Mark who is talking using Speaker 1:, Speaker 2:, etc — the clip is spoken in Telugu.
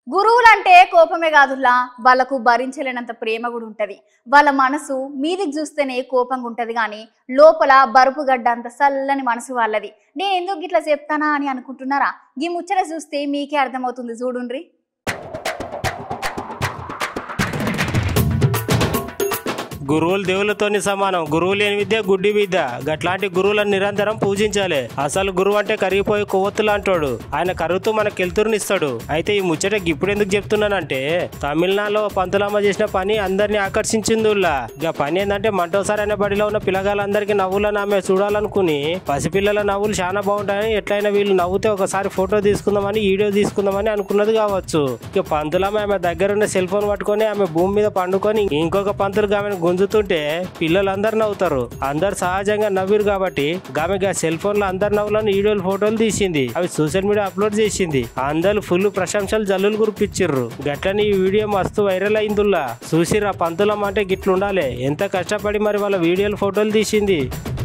Speaker 1: గురువులంటే కోపమే కాదులా వాళ్ళకు భరించలేనంత ప్రేమ కూడా ఉంటది వాళ్ళ మనసు మీదికి చూస్తేనే కోపంగా ఉంటది కానీ లోపల బరుపు గడ్డ అంత చల్లని మనసు వాళ్ళది నేను ఎందుకు ఇట్లా చెప్తానా అని అనుకుంటున్నారా ఈ ముచ్చట చూస్తే మీకే అర్థమవుతుంది చూడుండ్రి
Speaker 2: గురువులు దేవులతోని సమానం గురువు లేని విద్య గుడ్డి విద్య గట్లాంటి గురువులను నిరంతరం పూజించాలి అసలు గురువు అంటే కరిగిపోయి కొవ్వొత్తులు అంటాడు ఆయన కరుగుతూ మనకు ఎలుతురునిస్తాడు అయితే ఈ ముచ్చట ఇప్పుడు ఎందుకు చెప్తున్నానంటే తమిళనాడులో పంతులమ్మ చేసిన పని అందరినీ ఆకర్షించింది ఇక పని ఏంటంటే మంటోసారి అనే బడిలో ఉన్న పిల్లగాళ్ళందరికీ నవ్వులను ఆమె చూడాలనుకుని పసిపిల్లల నవ్వులు చాలా బాగుంటాయని ఎట్లయినా వీళ్ళు నవ్వుతే ఒకసారి ఫోటో తీసుకుందామని వీడియో తీసుకుందామని అనుకున్నది కావచ్చు ఇక పంతులమ్మ ఆమె దగ్గర ఉన్న సెల్ ఫోన్ పట్టుకొని ఆమె భూమి మీద పండుకొని ఇంకొక పంతులు ఆమెను గుంజుతుంటే పిల్లలందరూ నవ్వుతారు అందరు సహజంగా నవ్విరు కాబట్టి ఆమె సెల్ ఫోన్ లో అందరు నవ్వులను వీడియోలు ఫోటోలు తీసింది అవి సోషల్ మీడియా అప్లోడ్ చేసింది అందరూ ఫుల్ ప్రశంసలు జల్లులు గురిపిచ్చిర్రు గట్లని ఈ వీడియో మస్తు వైరల్ అయిందిల్లా చూసిరా పంతులమ్మ అంటే గిట్లుండాలి ఎంత కష్టపడి మరి వాళ్ళ వీడియోలు ఫోటోలు తీసింది